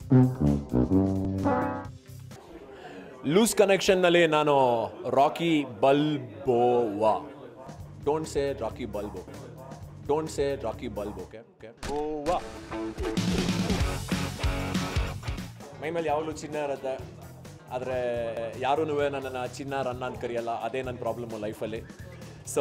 loose ಕನೆಕ್ಷನ್ನಲ್ಲಿ ನಾನು Rocky Balboa don't say Rocky Balbo don't say Rocky bulb okay okay Goa ಮೈ ಮೇಲೆ ಯಾವಾಗಲೂ ಚಿನ್ನ ಇರುತ್ತೆ ಆದರೆ ಯಾರೂ ನನ್ನನ್ನು ಚಿನ್ನ ರನ್ನ ಅಂತ ಕರೆಯಲ್ಲ ಅದೇ ನನ್ನ ಪ್ರಾಬ್ಲಮ್ಮು ಲೈಫಲ್ಲಿ ಸೊ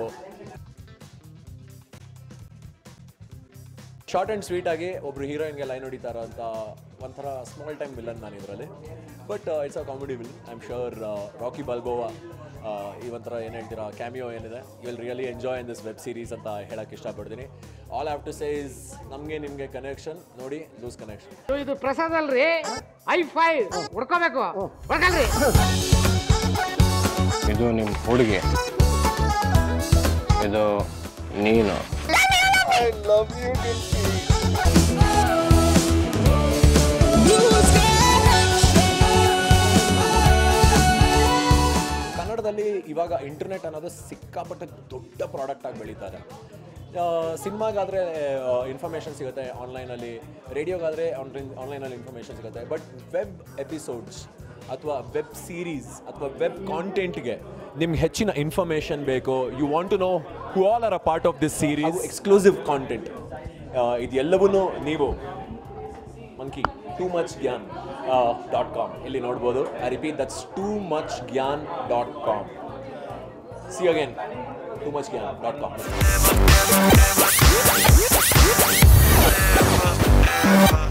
ಶಾರ್ಟ್ ಆ್ಯಂಡ್ ಸ್ವೀಟ್ ಆಗಿ ಒಬ್ರು ಹೀರೋಯಿನ್ಗೆ ಲೈನ್ ಹೊಡಿತಾರ ಅಂತ ಒಂಥರ ಸ್ಮಾಲ್ ಟೈಮ್ ವಿಲನ್ ನಾನು ಇದರಲ್ಲಿ but it's a comedy will I am sure Rocky Balboa ಈ ಒಂಥರ ಏನು ಹೇಳ್ತೀರಾ ಕ್ಯಾಮಿಯೋ ಏನಿದೆ you will really enjoy in this web series ಅಂತ ಹೇಳಕ್ಕೆ ಇಷ್ಟಪಡ್ತೀನಿ all have to say is ನಮಗೆ ನಿಮಗೆ ಕನೆಕ್ಷನ್ ನೋಡಿ ಲೂಸ್ ಕನೆಕ್ಷನ್ ಇದು ಪ್ರಸಾದ್ ಅಲ್ರಿ ಐ ಫೈ ಹುಡ್ಕೋಬೇಕು ಹುಡ್ಕಲ್ರಿ ಇದು ನಿಮ್ಮ ಹುಡುಗಿ ಇದು ನೀನು ಕನ್ನಡದಲ್ಲಿ ಇವಾಗ ಇಂಟರ್ನೆಟ್ ಅನ್ನೋದು ಸಿಕ್ಕಾಪಟ್ಟೆ ದೊಡ್ಡ ಪ್ರಾಡಕ್ಟ್ ಆಗಿ ಬೆಳೀತಾ ಇದೆ ಸಿನಿಮಾಗಾದರೆ ಇನ್ಫಾರ್ಮೇಷನ್ ಸಿಗುತ್ತೆ ಆನ್ಲೈನಲ್ಲಿ ರೇಡಿಯೋಗಾದರೆ ಆನ್ಲೈನಲ್ಲಿ ಇನ್ಫಾರ್ಮೇಷನ್ ಸಿಗುತ್ತೆ ಬಟ್ ವೆಬ್ ಎಪಿಸೋಡ್ಸ್ ಅಥವಾ ವೆಬ್ ಸೀರೀಸ್ ಅಥವಾ ವೆಬ್ ಕಾಂಟೆಂಟ್ಗೆ ನಿಮ್ಗೆ ಹೆಚ್ಚಿನ ಇನ್ಫಾರ್ಮೇಷನ್ ಬೇಕು you want to know who all are a part of this series exclusive content ಇದೆಲ್ಲವನ್ನೂ ನೀವು monkey too much gyan dot com ಇಲ್ಲಿ ನೋಡ್ಬೋದು I repeat that's too much gyan dot com see again too much gyan dot com